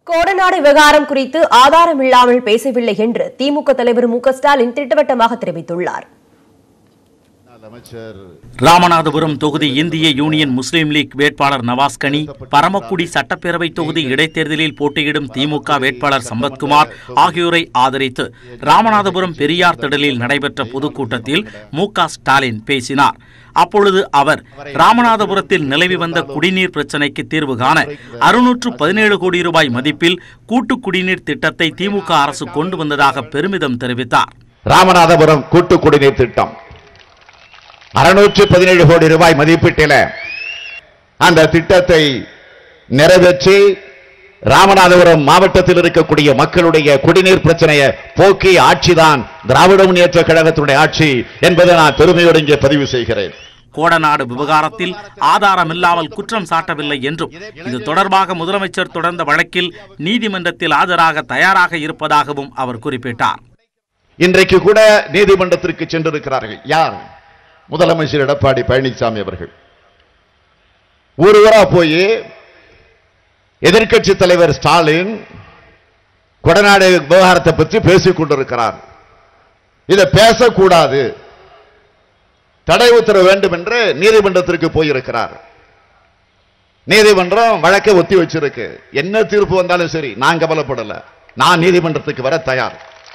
கோடநாடு விவகாரம் குறித்து ஆதாரம் இல்லாமல் பேசவில்லை என்று திமுக தலைவர் மு க ஸ்டாலின் திட்டவட்டமாக தெரிவித்துள்ளார் அமைச்சர் ராமநாதபுரம் தொகுதி இந்திய யூனியன் முஸ்லீம் லீக் வேட்பாளர் நவாஸ்கனி பரமக்குடி சட்டப்பேரவை தொகுதி இடைத்தேர்தலில் போட்டியிடும் திமுக வேட்பாளர் சம்பத்குமார் ஆகியோரை ஆதரித்து ராமநாதபுரம் பெரியார் திடலில் நடைபெற்ற பொதுக்கூட்டத்தில் மு க ஸ்டாலின் பேசினார் அப்பொழுது அவர் ராமநாதபுரத்தில் நிலவி வந்த குடிநீர் பிரச்சினைக்கு தீர்வு காண அறுநூற்று பதினேழு கோடி ரூபாய் மதிப்பில் கூட்டு குடிநீர் திட்டத்தை திமுக அரசு கொண்டு வந்ததாக பெருமிதம் தெரிவித்தார் ராமநாதபுரம் கூட்டு குடிநீர் திட்டம் அறுநூற்று பதினேழு கோடி ரூபாய் மதிப்பீட்டில அந்த திட்டத்தை நிறைவேற்றி ராமநாதபுரம் மாவட்டத்தில் இருக்கக்கூடிய மக்களுடைய குடிநீர் பிரச்சனையை போக்கி ஆட்சிதான் திராவிட முன்னேற்ற கழகத்தினுடைய ஆட்சி என்பதை நான் பெருமையோடு இங்கே பதிவு செய்கிறேன் கோடநாடு விவகாரத்தில் ஆதாரமில்லாமல் குற்றம் சாட்டவில்லை என்றும் இது தொடர்பாக முதலமைச்சர் தொடர்ந்த வழக்கில் நீதிமன்றத்தில் ஆஜராக தயாராக இருப்பதாகவும் அவர் குறிப்பிட்டார் இன்றைக்கு கூட நீதிமன்றத்திற்கு சென்றிருக்கிறார்கள் யார் முதலமைச்சர் எடப்பாடி பழனிசாமி அவர்கள் ஊர் ஊரா போய் எதிர்க்கட்சி தலைவர் ஸ்டாலின் கொடநாடு விவகாரத்தை பற்றி பேசிக் கொண்டிருக்கிறார் இதை பேசக்கூடாது தடை உத்தரவு வேண்டும் என்று நீதிமன்றத்திற்கு போயிருக்கிறார் நீதிமன்றம் வழக்கை ஒத்தி வச்சிருக்கு என்ன தீர்ப்பு வந்தாலும் சரி நான் கவலைப்படல நான் நீதிமன்றத்துக்கு வர தயார்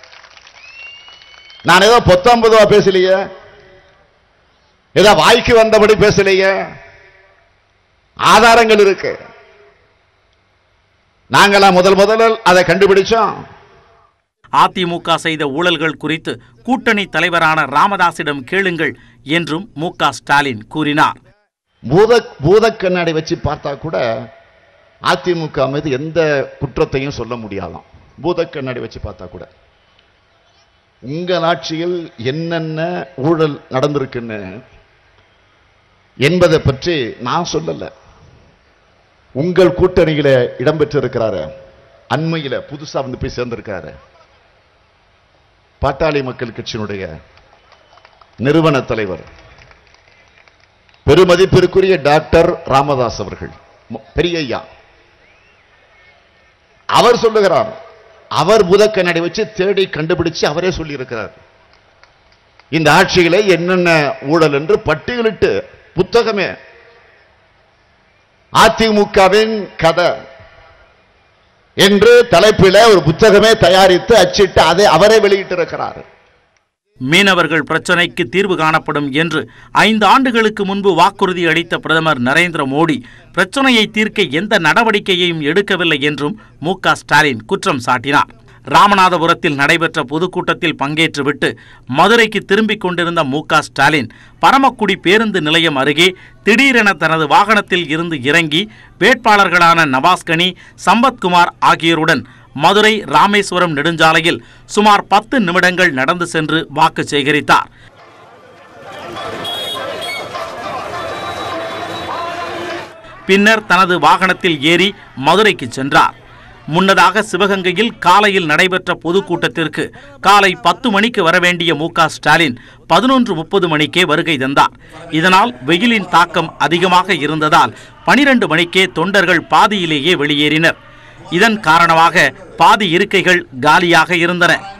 நான் ஏதோ பொத்தாம்பதுவா பேசலையே ஏதோ வாய்க்கு வந்தபடி பேசலையே ஆதாரங்கள் இருக்கு நாங்களா முதல் முதலில் அதை கண்டுபிடிச்சோம் அதிமுக செய்த ஊழல்கள் குறித்து கூட்டணி தலைவரான ராமதாசிடம் கேளுங்கள் என்றும் மு க ஸ்டாலின் கூறினார் பூத பூத கண்ணாடி வச்சு பார்த்தா கூட அதிமுக மீது எந்த குற்றத்தையும் சொல்ல முடியாதாம் பூத கண்ணாடி வச்சு பார்த்தா கூட உங்கள் ஆட்சியில் என்னென்ன ஊழல் நடந்திருக்குன்னு என்பதை பற்றி நான் சொல்லல உங்கள் கூட்டணியில இடம்பெற்றிருக்கிறாரு அண்மையில புதுசா வந்து போய் சேர்ந்திருக்காரு பாட்டாளி மக்கள் கட்சியினுடைய நிறுவன தலைவர் பெருமதிப்பிற்குரிய டாக்டர் ராமதாஸ் அவர்கள் ம- பெரிய ஐயா அவர் சொல்லுகிறார் அவர் புதக்கண்ணாடி வச்சு தேடி கண்டுபிடிச்சு அவரே சொல்லியிருக்கிறார் இந்த ஆட்சியிலே என்னென்ன ஊழல் என்று பட்டியலிட்டு புத்தகமே அதிமுகவின் கதை என்று தலைப்பில ஒரு புத்தகமே தயாரித்து அச்சிட்டு அதை அவரே வெளியிட்டிருக்கிறார் மீனவர்கள் பிரச்சினைக்கு தீர்வு காணப்படும் என்று ஐந்து ஆண்டுகளுக்கு முன்பு வாக்குறுதி அளித்த பிரதமர் நரேந்திர மோடி பிரச்சனையை தீர்க்க எந்த நடவடிக்கையையும் எடுக்கவில்லை என்றும் மு க ஸ்டாலின் குற்றம் சாட்டினார் ராமநாதபுரத்தில் நடைபெற்ற பொதுக்கூட்டத்தில் பங்கேற்றுவிட்டு மதுரைக்கு திரும்பிக் கொண்டிருந்த மு க ஸ்டாலின் பரமக்குடி பேருந்து நிலையம் அருகே திடீரென தனது வாகனத்தில் இருந்து இறங்கி வேட்பாளர்களான நவாஸ்கனி சம்பத்குமார் ஆகியோருடன் மதுரை ராமேஸ்வரம் நெடுஞ்சாலையில் சுமார் பத்து நிமிடங்கள் நடந்து சென்று வாக்கு சேகரித்தார் பின்னர் தனது வாகனத்தில் ஏறி மதுரைக்கு சென்றார் முன்னதாக சிவகங்கையில் காலையில் நடைபெற்ற பொதுக்கூட்டத்திற்கு காலை பத்து மணிக்கு வரவேண்டிய மு க ஸ்டாலின் பதினொன்று முப்பது மணிக்கே வருகை தந்தார் இதனால் வெயிலின் தாக்கம் அதிகமாக இருந்ததால் பனிரெண்டு மணிக்கே தொண்டர்கள் பாதியிலேயே வெளியேறினர் இதன் காரணமாக பாதி இருக்கைகள் காலியாக இருந்தன